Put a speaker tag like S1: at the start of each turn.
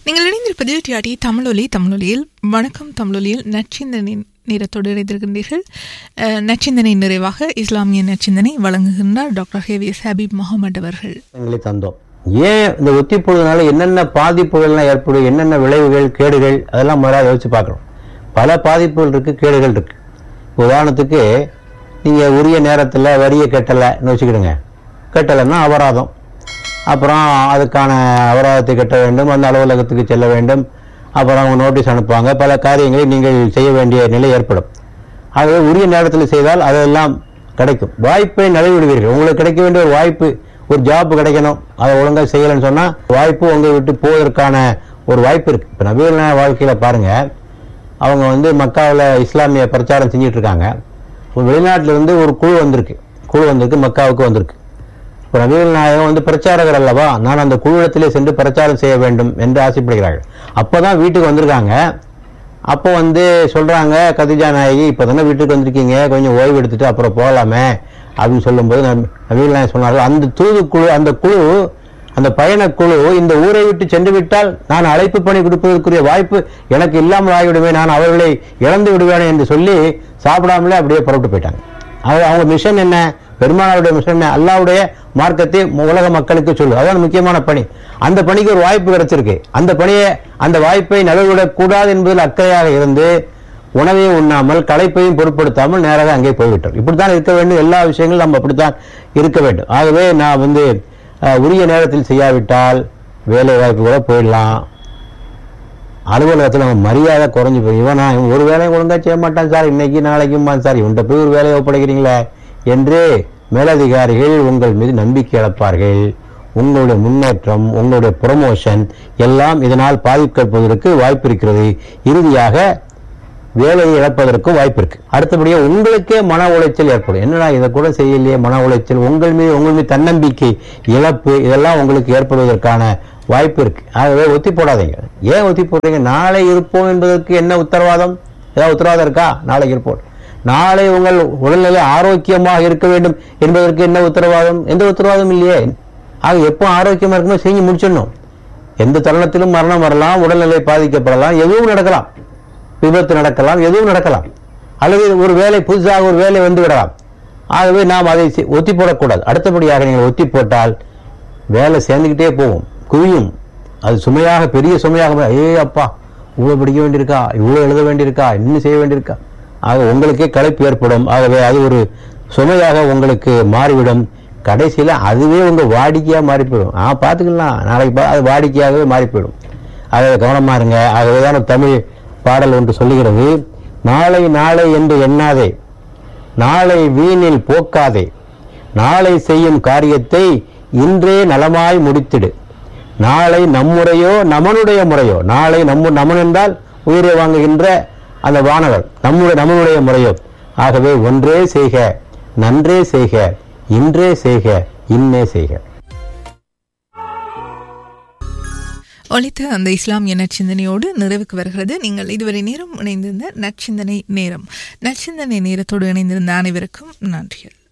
S1: நீங்கள் இணைந்திருப்பது டிஆர்டி தமிழொலி தமிழொலியில் வணக்கம் தமிழொலியில் நச்சிந்தனை நேரத்தோடு இணைந்திருக்கின்றீர்கள் அஹ், நச்சிந்தனை நிறைவாக இஸ்லாமிய நச்சிந்தனை வழங்குகின்றார் டாக்டர் ஹேவியஸ் ஹபீப் முகமது அவர்கள்
S2: எங்களை தந்தோம் ஏன் இந்த ஒத்தி போடுறதுனால என்னென்ன பாதிப்புகள்லாம் ஏற்படும் என்னென்ன விளைவுகள் கேடுகள் அதெல்லாம் முதல்ல யோசிச்சு பார்க்கணும் பல பாதிப்புகள் இருக்கு கேடுகள் இருக்கு உதாரணத்துக்கு நீங்க உரிய நேரத்தில் வரியை கட்டலைன்னு வச்சுக்கிடுங்க கட்டலைன்னா அபராதம் அப்புறம் அதுக்கான அபராதத்தை கட்ட வேண்டும் அந்த அலுவலகத்துக்கு செல்ல வேண்டும் அப்புறம் அவங்க நோட்டீஸ் அனுப்புவாங்க பல காரியங்களை நீங்கள் செய்ய வேண்டிய நிலை ஏற்படும் ஆகவே உரிய நேரத்தில் செய்தால் அதெல்லாம் கிடைக்கும் வாய்ப்பை நழுவிடுவீர்கள் உங்களுக்கு கிடைக்க வேண்டிய ஒரு வாய்ப்பு ஒரு ஜாப் கிடைக்கணும் அதை ஒழுங்காக செய்யலைன்னு சொன்னால் வாய்ப்பு உங்களை விட்டு போவதற்கான ஒரு வாய்ப்பு இருக்கு இப்போ நவீன வாழ்க்கையில் பாருங்க அவங்க வந்து மக்காவில் இஸ்லாமிய பிரச்சாரம் செஞ்சுட்டு இருக்காங்க இப்போ வெளிநாட்டுல இருந்து ஒரு குழு வந்திருக்கு குழு வந்திருக்கு மக்காவுக்கு வந்திருக்கு இப்போ நபிகள் நாயகம் வந்து பிரச்சாரகர் அல்லவா நான் அந்த குழுவிடத்திலே சென்று பிரச்சாரம் செய்ய வேண்டும் என்று ஆசைப்படுகிறார்கள் அப்பதான் வீட்டுக்கு வந்திருக்காங்க அப்போ வந்து சொல்றாங்க கதிஜா நாயகி இப்போ தானே வீட்டுக்கு வந்திருக்கீங்க கொஞ்சம் ஓய்வு எடுத்துட்டு அப்புறம் போகலாமே அப்படின்னு சொல்லும்போது நபி- நபிகள் நாயகம் சொன்னார்கள் அந்த தூதுக்குழு அந்த குழு அந்த பயணக்குழு இந்த ஊரை விட்டு சென்று விட்டால் நான் அழைப்பு பணி கொடுப்பதற்குரிய வாய்ப்பு எனக்கு இல்லாமல் ஆகிவிடுமே நான் அவர்களை இழந்து விடுவேன் என்று சொல்லி சாப்பிடாமலே அப்படியே புறப்பட்டு போயிட்டாங்க அது அவங்க மிஷன் என்ன பெருமானாருடைய மிஷன் என்ன அல்லாவுடைய மார்க்கத்தை உலக மக்களுக்கு சொல்லு அதான் முக்கியமான பணி அந்த பணிக்கு ஒரு வாய்ப்பு கிடைச்சிருக்கு அந்த பணியை அந்த வாய்ப்பை நழுவிடக் கூடாது என்பதில் அக்கறையாக இருந்து உணவையும் உண்ணாமல் களைப்பையும் பொருட்படுத்தாமல் நேராக அங்கே போய்விட்டோம் இப்படித்தான் இருக்க வேண்டும் எல்லா விஷயங்களும் நம்ம அப்படித்தான் இருக்க வேண்டும் ஆகவே நான் வந்து அஹ், உரிய நேரத்தில் செய்யாவிட்டால் வேலை வாய்ப்பு கூட போயிடலாம் அலுவலகத்தில் நம்ம மரியாதை குறைஞ்சு போய் இவன் நான் இவன் ஒரு வேலையும் ஒழுங்கா செய்ய மாட்டான் சார் இன்னைக்கு நாளைக்குமா சார் இவன்கிட்ட போய் ஒரு வேலையை ஒப்படைக்கிறீங்களே என்று மேலதிகாரிகள் உங்கள் மீது நம்பிக்கை இழப்பார்கள் உங்களுடைய முன்னேற்றம் உங்களுடைய ப்ரொமோஷன் எல்லாம் இதனால் பாதிக்கப்படுவதற்கு வாய்ப்பு இருக்கிறது இறுதியாக வேலையை இழப்பதற்கும் வாய்ப்பு இருக்கு அடுத்தபடியா உங்களுக்கே மன உளைச்சல் ஏற்படும் என்னடா இதை கூட செய்யலையே மன உளைச்சல் உங்கள் மீது உங்கள் மீது தன்னம்பிக்கை இழப்பு இதெல்லாம் உங்களுக்கு ஏற்படுவதற்கான வாய்ப்பு இருக்கு ஆகவே ஒத்தி போடாதீங்க ஏன் ஒத்தி போடுறீங்க நாளை இருப்போம் என்பதற்கு என்ன உத்தரவாதம் ஏதாவது உத்தரவாதம் இருக்கா நாளை இருப்போம் நாளை உங்கள் உடல்நிலை ஆரோக்கியமாக இருக்க வேண்டும் என்பதற்கு என்ன உத்தரவாதம் எந்த உத்தரவாதம் இல்லையே ஆக எப்போ ஆரோக்கியமா இருக்குமோ செஞ்சு முடிச்சிடணும் எந்த தருணத்திலும் மரணம் வரலாம் உடல்நிலை பாதிக்கப்படலாம் எதுவும் நடக்கலாம் விபத்து நடக்கலாம் எதுவும் நடக்கலாம் அல்லது ஒரு வேலை புதுசாக ஒரு வேலை வந்து விடலாம் ஆகவே நாம் அதை செ- ஒத்தி போடக்கூடாது அடுத்தபடியாக நீங்கள் ஒத்தி போட்டால் வேலை சேர்ந்துக்கிட்டே போகும் குவியும் அது சுமையாக பெரிய சுமையாக மா- ஏ அப்பா இவ்வளோ படிக்க வேண்டியிருக்கா இவ்வளோ எழுத வேண்டியிருக்கா இன்னும் செய்ய வேண்டியிருக்கா ஆக உங்களுக்கே களைப்பு ஏற்படும் ஆகவே அது ஒரு சுமையாக உங்களுக்கு மாறிவிடும் கடைசியில் அதுவே உங்கள் வாடிக்கையாக மாறி போயிடும் ஆ பார்த்துக்கலாம் நாளைக்கு பா- அது வாடிக்கையாகவே மாறி போயிடும் ஆகவே கவனமா இருங்க ஆகவே தான் தமிழ் பாடல் ஒன்று சொல்லுகிறது நாளை நாளை என்று எண்ணாதே நாளை வீணில் போக்காதே நாளை செய்யும் காரியத்தை இன்றே நலமாய் முடித்திடு நாளை நம்முறையோ நமனுடைய முறையோ நாளை நம்ம நமன் என்றால் உயிரை வாங்குகின்ற அந்த வானவர் நம்முடைய நமனுடைய முறையோ ஆகவே ஒன்றே செய்க நன்றே செய்க இன்றே செய்க இன்னே செய்க
S1: ஒலித்த அந்த இஸ்லாமிய நற்சிந்தனையோடு நிறைவுக்கு வருகிறது நீங்கள் இதுவரை நேரம் இணைந்திருந்த நற்சிந்தனை நேரம் நற்சிந்தனை நேரத்தோடு இணைந்திருந்த அனைவருக்கும் நன்றிகள்